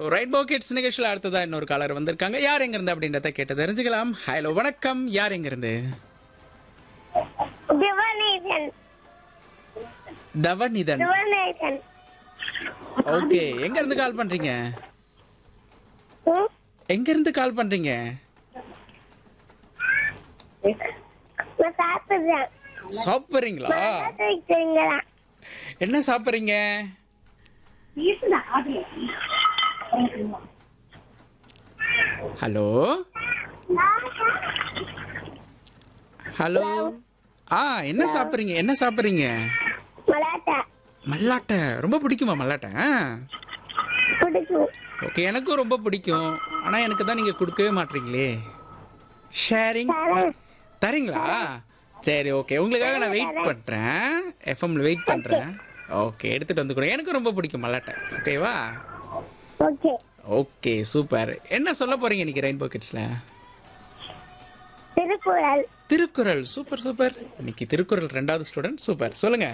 Rainbow kids நிகழ்ச்சியில் அடுத்ததா இன்னொரு காலர் வந்திருக்காங்க யார் எங்க இருந்து அப்படின்றத கேட்டு தெரிஞ்சுக்கலாம் ஹலோ வணக்கம் யார் எங்க இருந்து திவனேசன் தவநிதன் திவனேசன் ஓகே எங்க இருந்து கால் பண்றீங்க ம்? எங்க இருந்து கால் பண்றீங்க நான் சாப்பிடுறேன் சாப்பிடுறீங்களா மருந்து வைக்கிறீங்களா என்ன சாப்பிடுறீங்க ஹலோ ஹலோ ஆ என்ன சாப்பிடுறீங்க என்ன சாப்பிடுறீங்க மலாட்டா மல்லாட்டை ரொம்ப பிடிக்குமா மல்லாட்டை பிடிக்கும் ஓகே எனக்கும் ரொம்ப பிடிக்கும் ஆனா எனக்கு தான் நீங்க கொடுக்கவே மாட்டீங்களே ஷேரிங் தரேன் தரீங்களா சரி ஓகே உங்களுக்காக நான் வெயிட் பண்றேன் எஃப்எம்ல வெயிட் பண்றேன் ஓகே எடுத்துட்டு வந்து கூட எனக்கு ரொம்ப பிடிக்கும் மல்லாட்டை ஓகேவா ஓகே ஓகே சூப்பர் என்ன சொல்ல போறீங்க இன்னைக்கு ரெயின்போ கிட்ஸ்ல திருக்குறள் திருக்குறள் சூப்பர் சூப்பர் இன்னைக்கு திருக்குறள் ரெண்டாவது ஸ்டூடெண்ட் சூப்பர் சொல்லுங்க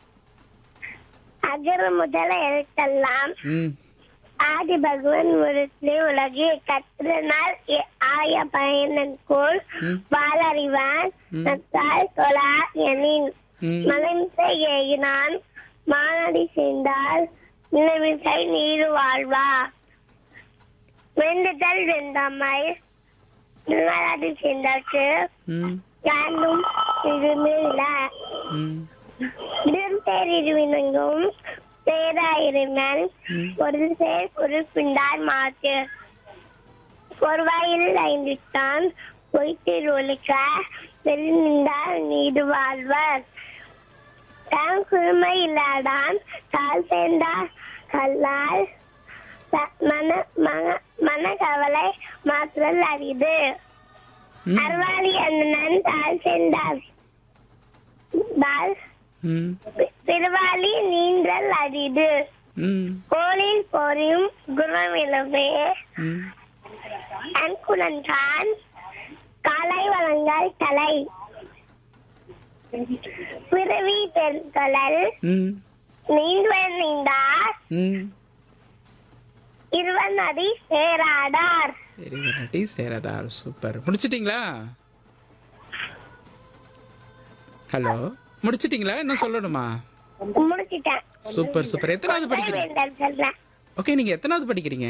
அகர முதல எழுத்தெல்லாம் ம் ஆதி பகவன் முருத்திலே உலகே கற்றனால் எ- ஆய பயனன்கோள் ம். வாழறிவான் ம். நத்தால் தொழா எனின் ம் மலர்ந்த ஏகினான் மானடி செய்தால் நிலவிசை நீரு வாழ்வா வேண்டுதல் வெந்தாமை நிலநாடி செய்தாக்கு ம் யாண்டும் இதுமே இல்ல ம் இடம்பெயர்வினங்கும் பேராயிருமன் ம். ஒரு சேர் குறிப்பிண்டார் மாற்று பொறுவாயில் ஐந்துத்தான் பொய்த்தில் ஒழிக்க வெளிநின்றால் நீடு வாழ்வர் தான் குழுமை இல்லாதான் கால் சேர்ந்தார் கல்லால் த- மன மன மனக்கவலை மாற்றுதல் அரிது ம் அர்வாளி அண்ணன் தாழ் சேர்ந்தார் தாழ் ம் திருவாளி நீந்தல் அரிது ம் கோலில் போரியும் குணமிலவே ம் அன்குணன்கான் காலை வளங்கள் தலை பிறவி பெருங்கலல் ம் நீண்டுவன் நீந்தார் ம் இருவன் அடி சேராடார் சரி நட்டி சேரதார் சூப்பர் முடிச்சிட்டீங்களா ஹலோ முடிச்சிட்டீங்களா என்ன சொல்லணுமா முடிச்சிட்டேன் சூப்பர் சூப்பர் எத்தனாவது படிக்கிறீங்க வேண்டாம் சொல்றேன் ஓகே நீங்க எத்தனாவது படிக்கிறீங்க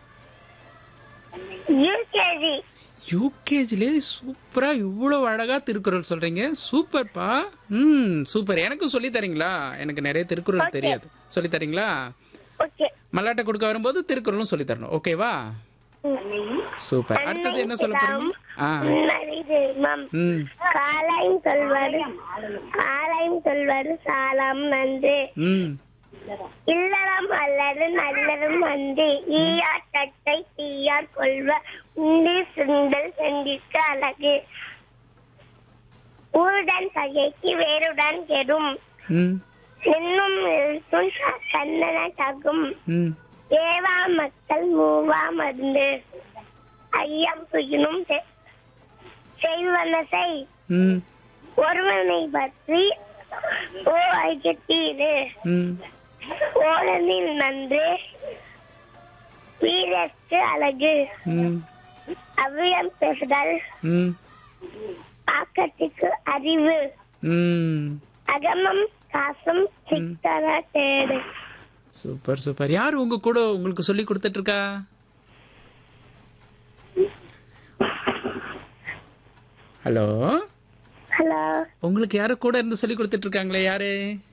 யூகேஜி யூகேஜிலே சூப்பரா இவ்வளவு அழகா திருக்குறள் சொல்றீங்க சூப்பர்ப்பா ம் சூப்பர் எனக்கும் சொல்லி தரீங்களா எனக்கு நிறைய திருக்குறள் தெரியாது சொல்லி தரீங்களா ஓகே மல்லாட்டை கொடுக்க வரும்போது திருக்குறளும் சொல்லி தரணும் ஓகேவா சூப்பர் அடுத்தது என்ன சொல்ல போறீங்க ஆ மம் ம் காலையும் சொல்வது காலையும் சொல்வது சாலம் நன்று ம் இல்லறம் அல்லது நல்லதும் அன்று ஈயார் தட்டை தீயார் கொள்வ உண்டி சுண்டல் செண்டிற்கு அழகு ஊருடன் பகைக்கு வேருடன் கெடும் ம் இன்னும் எழுத்தும் கண்ணன தகும் ம் ஏவா மக்கள் மூவா மருந்து ஐயம் புகினும் செ- செய்வன செய் ம் ஒருவனை பற்றி ஓ ஐக்கத்தீரு ம் ஓடனில் நன்று வீரத்து அழகு ம் அவ்வியம் பேசுதல் ம் ஆக்கத்துக்கு அறிவு ம் அகமம் காசும் சித்தன தேடு சூப்பர் சூப்பர் யார் உங்க கூட உங்களுக்கு சொல்லி கொடுத்துட்டு இருக்கா ஹலோ ஹலோ உங்களுக்கு யாரு கூட இருந்து சொல்லி கொடுத்துட்டு இருக்காங்களே யாரு